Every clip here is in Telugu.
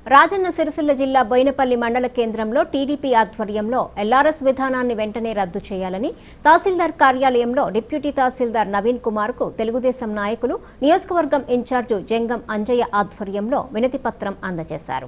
రాజన్న సిరిసిల్ల జిల్లా బోయినపల్లి మండల కేంద్రంలో టీడీపీ ఆధ్వర్యంలో ఎల్ఆర్ఎస్ విధానాన్ని వెంటనే రద్దు చేయాలని తహసీల్దార్ కార్యాలయంలో డిప్యూటీ తహసీల్దార్ నవీన్ కుమార్ కు తెలుగుదేశం నాయకులు నియోజకవర్గం ఇన్ఛార్జు జంగం అంజయ్య ఆధ్వర్యంలో వినతి పత్రం అందజేశారు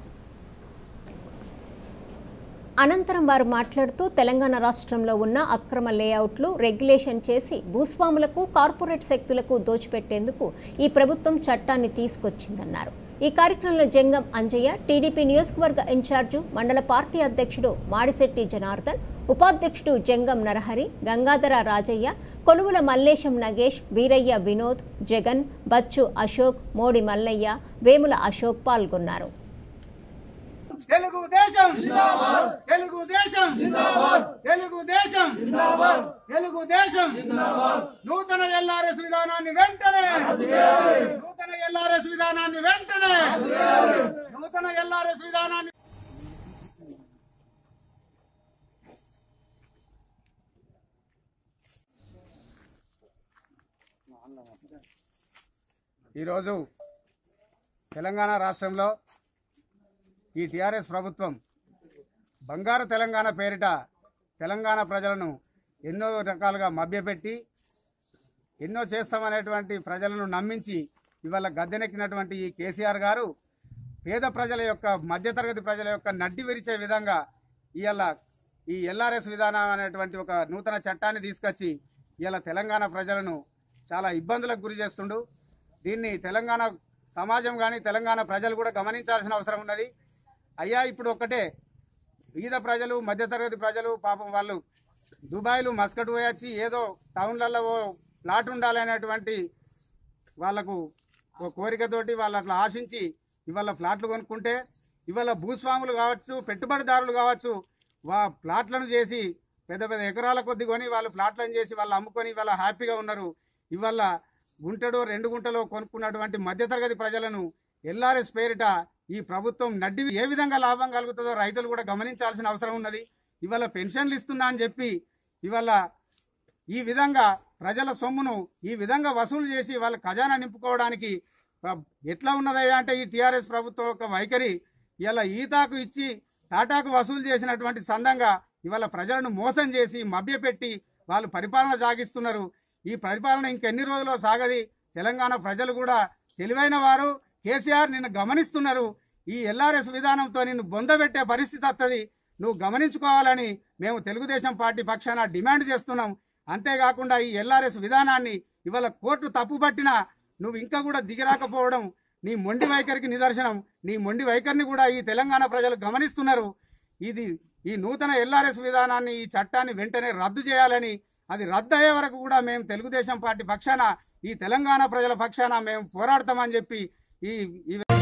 అనంతరం వారు మాట్లాడుతూ తెలంగాణ రాష్ట్రంలో ఉన్న అక్రమ లేఅవుట్లు రెగ్యులేషన్ చేసి భూస్వాములకు కార్పొరేట్ శక్తులకు దోచిపెట్టేందుకు ఈ ప్రభుత్వం చట్టాన్ని తీసుకొచ్చిందన్నారు ఈ కార్యక్రమంలో జంగం అంజయ్య టీడీపీ నియోజకవర్గ ఇన్ఛార్జు మండల పార్టీ అధ్యక్షుడు మాడిశెట్టి జనార్దన్ ఉపాధ్యక్షుడు జంగం నరహరి గంగాధర రాజయ్య కొలువుల మల్లేశం నగేష్ వీరయ్య వినోద్ జగన్ బచ్చు అశోక్ మోడి మల్లయ్య వేముల అశోక్ పాల్గొన్నారు తెలుగుదేశం తెలుగుదేశం తెలుగుదేశం తెలుగుదేశం నూతన ఎల్ఆర్ఎస్ విధానాన్ని వెంటనే నూతన ఎల్ఆర్ఎస్ విధానాన్ని వెంటనే నూతన ఎల్ఆర్ఎస్ విధానాన్ని ఈరోజు తెలంగాణ రాష్ట్రంలో ఈ టీఆర్ఎస్ ప్రభుత్వం బంగారు తెలంగాణ పేరిట తెలంగాణ ప్రజలను ఎన్నో రకాలుగా మభ్యపెట్టి ఎన్నో చేస్తామనేటువంటి ప్రజలను నమ్మించి ఇవాళ గద్దెనెక్కినటువంటి ఈ కేసీఆర్ గారు పేద ప్రజల యొక్క మధ్యతరగతి ప్రజల యొక్క నడ్డి విరిచే విధంగా ఇవాళ ఈ ఎల్ఆర్ఎస్ విధానం అనేటువంటి ఒక నూతన చట్టాన్ని తీసుకొచ్చి ఇవాళ తెలంగాణ ప్రజలను చాలా ఇబ్బందులకు గురి చేస్తుండు దీన్ని తెలంగాణ సమాజం కానీ తెలంగాణ ప్రజలు కూడా గమనించాల్సిన అవసరం ఉన్నది అయ్యా ఇప్పుడు ఒక్కటే బీద ప్రజలు మధ్యతరగతి ప్రజలు పాపం వాళ్ళు దుబాయ్లు మస్కట్ పోయొచ్చి ఏదో టౌన్లలో ఓ ప్లాట్ ఉండాలి అనేటువంటి వాళ్ళకు ఓ కోరికతోటి వాళ్ళు అట్లా ఆశించి ఇవాళ ఫ్లాట్లు కొనుక్కుంటే ఇవాళ భూస్వాములు కావచ్చు పెట్టుబడిదారులు కావచ్చు వా ప్లాట్లను చేసి పెద్ద పెద్ద ఎకరాల కొద్ది కొని వాళ్ళు ప్లాట్లను చేసి వాళ్ళు అమ్ముకొని ఇవాళ హ్యాపీగా ఉన్నారు ఇవాళ గుంటడో రెండు గుంటలో కొనుక్కున్నటువంటి మధ్యతరగతి ప్రజలను ఎల్ఆర్ఎస్ పేరిట ఈ ప్రభుత్వం నడ్డి ఏ విధంగా లాభం కలుగుతుందో రైతులు కూడా గమనించాల్సిన అవసరం ఉన్నది ఇవాళ పెన్షన్లు ఇస్తున్నా అని చెప్పి ఇవాళ ఈ విధంగా ప్రజల సొమ్మును ఈ విధంగా వసూలు చేసి వాళ్ళ ఖజానా నింపుకోవడానికి ప్ర- ఎట్లా ఉన్నదయ్యా అంటే ఈ టీఆర్ఎస్ ప్రభుత్వం యొక్క వైఖరి ఇలా ఈతాకు ఇచ్చి టాటాకు వసూలు చేసినటువంటి సందంగా ఇవాళ ప్రజలను మోసం చేసి మభ్యపెట్టి వాళ్ళు పరిపాలన సాగిస్తున్నారు ఈ పరిపాలన ఇంకెన్ని రోజుల్లో సాగది తెలంగాణ ప్రజలు కూడా తెలివైన వారు కేసీఆర్ నిన్ను గమనిస్తున్నారు ఈ ఎల్ఆర్ఎస్ విధానంతో నిన్ను బొందబెట్టే పరిస్థితి వస్తుంది నువ్వు గమనించుకోవాలని మేము తెలుగుదేశం పార్టీ పక్షాన డిమాండ్ చేస్తున్నాం అంతేకాకుండా ఈ ఎల్ఆర్ఎస్ విధానాన్ని ఇవాళ కోర్టు తప్పుపట్టినా నువ్వు ఇంకా కూడా దిగిరాకపోవడం నీ మొండి వైఖరికి నిదర్శనం నీ మొండి వైఖరిని కూడా ఈ తెలంగాణ ప్రజలు గమనిస్తున్నారు ఇది ఈ నూతన ఎల్ఆర్ఎస్ విధానాన్ని ఈ చట్టాన్ని వెంటనే రద్దు చేయాలని అది రద్దు అయ్యే వరకు కూడా మేము తెలుగుదేశం పార్టీ పక్షాన ఈ తెలంగాణ ప్రజల పక్షాన మేము పోరాడతామని చెప్పి ఈ ఈ